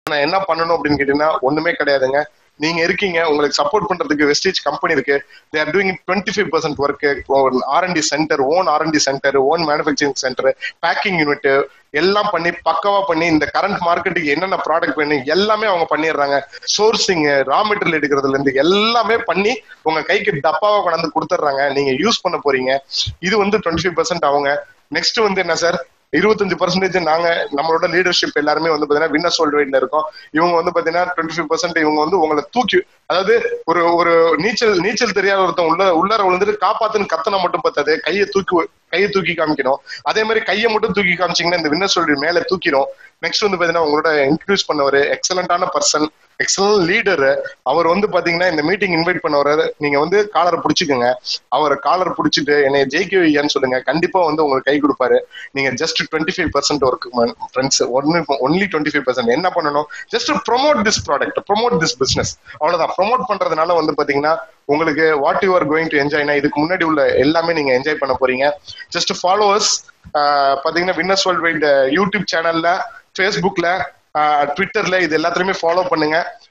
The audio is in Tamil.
நான் என்ன பண்ணணும் அப்படின்னு கேட்டீங்கன்னா ஒண்ணுமே கிடையாதுங்க நீங்க இருக்கீங்க உங்களுக்கு சப்போர்ட் பண்றதுக்கு வெஸ்டேஜ் கம்பெனி இருக்கு they are doing twenty five percent work R and D centre own R and D centre own manufacturing centre packing unit எல்லாம் பண்ணி பக்கவா பண்ணி இந்த கரண்ட் மார்க்கெட்டுக்கு என்னென்ன ப்ராடக்ட் வேணும் எல்லாமே அவங்க பண்ணிடுறாங்க சோர்சிங் ரா மெட்டீரியல் எடுக்கிறதுல இருந்து எல்லாமே பண்ணி உங்க கைக்கு டப்பாவா கொண்டாந்து கொடுத்துட்றாங்க நீங்க யூஸ் பண்ண போறீங்க இது வந்து டுவெண்ட்டி ஃபைவ் பர்சன்ட் அவங்க நெக்ஸ்ட் வந்து என்ன சார் இருபத்தஞ்சு பர்சன்டேஜ் நாங்க நம்மளோட லீடர்ஷிப் எல்லாருமே வந்து பாத்தீங்கன்னா வின்னர் சோல்ட் வெயிட்ல இருக்கோம் இவங்க வந்து பாத்தீங்கன்னா டுவெண்ட்டி ஃபைவ் பர்சன்ட் இவங்க வந்து உங்களை தூக்கி அதாவது ஒரு ஒரு நீச்சல் நீச்சல் தெரியாத ஒருத்தன் உள்ள உள்ளார விழுந்துட்டு காப்பாத்துன்னு கத்தனை மட்டும் பத்தாது கையை தூக்கி கையை தூக்கி காமிக்கணும் அதே மாதிரி கையை மட்டும் தூக்கி காமிச்சீங்கன்னா இந்த வின்னர் சோல்ட் மேல தூக்கிடும் நெக்ஸ்ட் வந்து பாத்தீங்கன்னா உங்களோட இன்ட்ரடியூஸ் பண்ணவர் எக்ஸலண்டான பர்சன் எக்ஸலன்ட் லீடர் அவர் வந்து பாத்தீங்கன்னா இந்த மீட்டிங் இன்வைட் பண்ணவர் நீங்க வந்து காலரை பிடிச்சிக்கோங்க அவர் காலர் பிடிச்சிட்டு என்னை ஜெயிக்க வையான்னு சொல்லுங்க கண்டிப்பா வந்து உங்களுக்கு கை கொடுப்பாரு நீங்க just twenty five percent work friends ஒன்னு ஒன்லி டுவெண்ட்டி ஃபைவ் பர்சன்ட் என்ன பண்ணணும் just promote this product promote this business அவ்வளவுதான் ப்ரொமோட் பண்றதுனால வந்து பாத்தீங்கன்னா உங்களுக்கு what you are going to என்ஜாய்னா இதுக்கு முன்னாடி உள்ள எல்லாமே நீங்க என்ஜாய் பண்ண போறீங்க ஜஸ்ட் ஃபாலோவர்ஸ் பாத்தீங்கன்னா வின்னர்ஸ் வேர்ல்ட் வைட் யூடியூப் சேனல்ல ஃபேஸ்புக்ல ட்விட்டர்ல இது எல்லாத்துலயுமே ஃபாலோ பண்ணுங்க